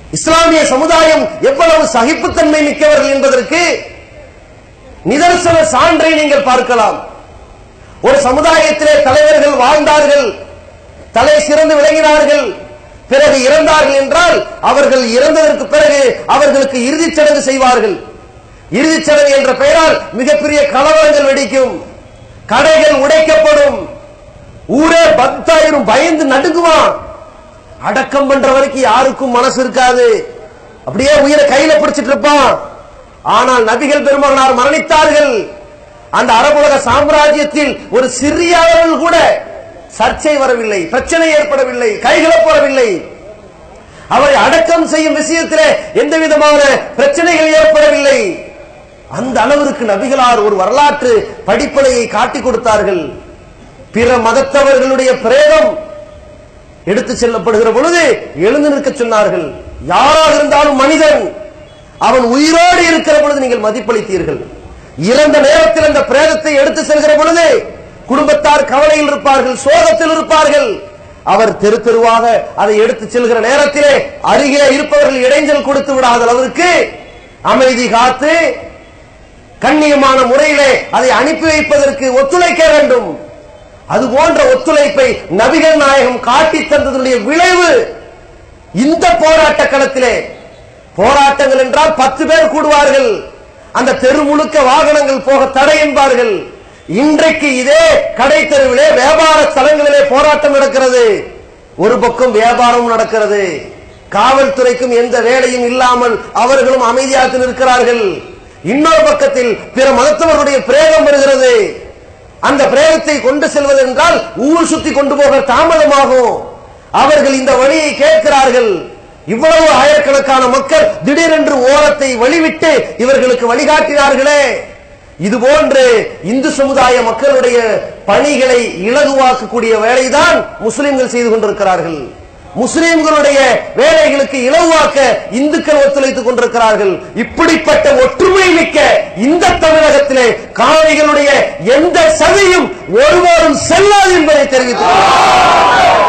இஸ்லாமிய சமுதாயம் எவ்வளவு சகிப்புத்தன்மை மிக்கவர்கள் என்பதற்கு நிதர்சன சான்றை நீங்கள் பார்க்கலாம் ஒரு சமுதாயத்திலே தலைவர்கள் வாழ்ந்தார்கள் தலை சிறந்து விளங்கினார்கள் பிறகு இறந்தார்கள் என்றால் அவர்கள் இறந்ததற்கு பிறகு அவர்களுக்கு இறுதிச் சடங்கு செய்வார்கள் இறுதிச் சடங்கு என்ற பெயரால் மிகப்பெரிய கலவரங்கள் வெடிக்கும் கடைகள் உடைக்கப்படும் ஊரே பக்தாயிரும் பயந்து நடுங்குவான் அடக்கம் பண்ற வரைக்கும் யாருக்கும் மனசு இருக்காது அப்படியே உயிரை கையில பிடிச்சிட்டு இருப்பான் ஆனால் நபிகள் பெருமகனார் மரணித்தார்கள் அந்த அரபுலக சாம்ராஜ்யத்தில் ஒரு சிறியவர்கள் கூட சர்ச்சை வரவில்லை பிரச்சனை ஏற்படவில்லை கைகலப்படவில்லை அவரை அடக்கம் செய்யும் விஷயத்திலே எந்த விதமான பிரச்சனைகள் ஏற்படவில்லை அந்த அளவிற்கு நபிகளார் ஒரு வரலாற்று படிப்பனையை காட்டிக் கொடுத்தார்கள் பிற மதத்தவர்களுடைய பிரேதம் எடுத்து செல்லப்படுகிற பொழுது எழுந்து நிற்க சொன்னார்கள் யாராக இருந்தாலும் மனிதன் அவன் உயிரோடு இருக்கிற பொழுது நீங்கள் மதிப்பளித்தீர்கள் இறந்த நேரத்தில் அந்த பிரேதத்தை எடுத்து செல்கிற பொழுது குடும்பத்தார் கவலையில் இருப்பார்கள் சோகத்தில் இருப்பார்கள் அவர் தெரு தெருவாக அதை எடுத்து செல்கிற நேரத்திலே அருகே இருப்பவர்கள் இடைஞ்சல் கொடுத்து விடாத அளவிற்கு அமைதி காத்து கண்ணியமான முறையிலே அதை அனுப்பி வைப்பதற்கு ஒத்துழைக்க வேண்டும் அது போன்ற ஒத்துழைப்பை நபிகள் நாயகம் காட்டி தந்ததனுடைய விளைவு இந்த போராட்ட களத்திலே போராட்டங்கள் என்றால் பத்து பேர் கூடுவார்கள் அந்த தெரு முழுக்க வாகனங்கள் போக தடை என்பார்கள் இன்றைக்கு இதே கடை தெருவிலே வியாபார ஸ்தலங்களிலே போராட்டம் நடக்கிறது ஒரு பக்கம் வியாபாரம் நடக்கிறது காவல்துறைக்கும் எந்த வேலையும் இல்லாமல் அவர்களும் அமைதியாக இருக்கிறார்கள் இன்னொரு பக்கத்தில் பிற மதத்தவர்களுடைய பிரேதம் வருகிறது அந்த பிரேதத்தை கொண்டு செல்வதென்றால் ஊர் சுத்தி கொண்டு போக தாமதமாகும் அவர்கள் இந்த வழியை கேட்கிறார்கள் இவ்வளவு ஆயிரக்கணக்கான மக்கள் திடீரென்று ஓரத்தை வழிவிட்டு இவர்களுக்கு வழிகாட்டினார்களே இது போன்று இந்து சமுதாய மக்களுடைய பணிகளை இலகுவாக்கக்கூடிய வேலைதான் முஸ்லிம்கள் செய்து கொண்டிருக்கிறார்கள் முஸ்லிம்களுடைய வேலைகளுக்கு இலகுவாக்க இந்துக்கள் ஒத்துழைத்துக் கொண்டிருக்கிறார்கள் இப்படிப்பட்ட ஒற்றுமை மிக்க இந்த தமிழகத்திலே காவிகளுடைய எந்த சதியும் ஒருவரும் செல்லாது என்பதை தெரிவித்துக் கொள்கிறேன்.